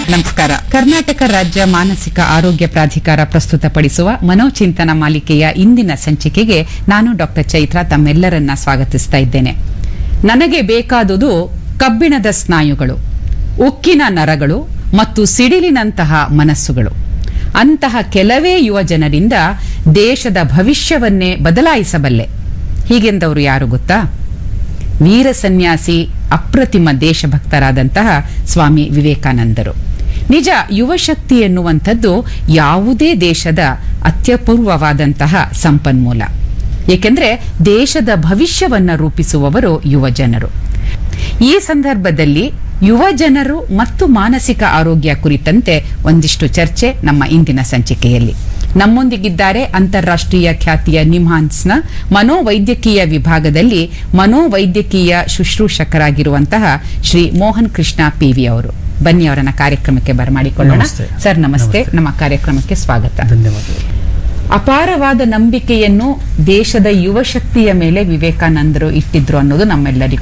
ನಮಸ್ಕಾರ ಕರ್ನಾಟಕ ರಾಜ್ಯ ಮಾನಸಿಕ ಆರೋಗ್ಯ ಪ್ರಾಧಿಕಾರ ಪ್ರಸ್ತುತಪಡಿಸುವ ಮನೋಚಿಂತನ ಮಾಲಿಕೆಯ ಇಂದಿನ ಸಂಚಿಕೆಗೆ ನಾನು ಡಾಕ್ಟರ್ ಚೈತ್ರ ತಮ್ಮೆಲ್ಲರನ್ನ ಸ್ವಾಗತಿಸ್ತಾ ಇದ್ದೇನೆ ನನಗೆ ಬೇಕಾದುದು ಕಬ್ಬಿಣದ ಸ್ನಾಯುಗಳು ಉಕ್ಕಿನ ನರಗಳು ಮತ್ತು ಸಿಡಿಲಿನಂತಹ ಮನಸ್ಸುಗಳು ಅಂತಹ ಕೆಲವೇ ಯುವ ಜನರಿಂದ ದೇಶದ ಭವಿಷ್ಯವನ್ನೇ ಬದಲಾಯಿಸಬಲ್ಲೆ ಹೀಗೆಂದವರು ಯಾರು ಗೊತ್ತಾ ವೀರ ಸನ್ಯಾಸಿ ಅಪ್ರತಿಮ ದೇಶಭಕ್ತರಾದಂತಹ ಸ್ವಾಮಿ ವಿವೇಕಾನಂದರು ನಿಜ ಯುವಶಕ್ತಿ ಎನ್ನುವಂಥದ್ದು ಯಾವುದೇ ದೇಶದ ಅತ್ಯಪೂರ್ವವಾದಂತಹ ಸಂಪನ್ಮೂಲ ಏಕೆಂದರೆ ದೇಶದ ಭವಿಷ್ಯವನ್ನ ರೂಪಿಸುವವರು ಯುವ ಜನರು ಈ ಸಂದರ್ಭದಲ್ಲಿ ಯುವ ಜನರು ಮತ್ತು ಮಾನಸಿಕ ಆರೋಗ್ಯ ಕುರಿತಂತೆ ಒಂದಿಷ್ಟು ಚರ್ಚೆ ನಮ್ಮ ಇಂದಿನ ಸಂಚಿಕೆಯಲ್ಲಿ ನಮ್ಮೊಂದಿಗಿದ್ದಾರೆ ಅಂತಾರಾಷ್ಟ್ರೀಯ ಖ್ಯಾತಿಯ ನಿಮ್ಹಾನ್ಸ್ನ ಮನೋವೈದ್ಯಕೀಯ ವಿಭಾಗದಲ್ಲಿ ಮನೋವೈದ್ಯಕೀಯ ಶುಶ್ರೂಷಕರಾಗಿರುವಂತಹ ಶ್ರೀ ಮೋಹನ್ ಕೃಷ್ಣ ಪಿವಿ ಅವರು ಬನ್ನಿ ಅವರನ್ನ ಕಾರ್ಯಕ್ರಮಕ್ಕೆ ಬರಮಾಡಿಕೊಳ್ಳೋಣ ನಮಸ್ತೆ. ಸರ್ ನಮಸ್ತೆ ನಮ್ಮ ಕಾರ್ಯಕ್ರಮಕ್ಕೆ ಸ್ವಾಗತ ಧನ್ಯವಾದಗಳು ಅಪಾರವಾದ ನಂಬಿಕೆಯನ್ನು ದೇಶದ ಯುವ ಶಕ್ತಿಯ ಮೇಲೆ ವಿವೇಕಾನಂದರು ಇಟ್ಟಿದ್ರು ಅನ್ನೋದು ನಮ್ಮೆಲ್ಲರಿಗೂ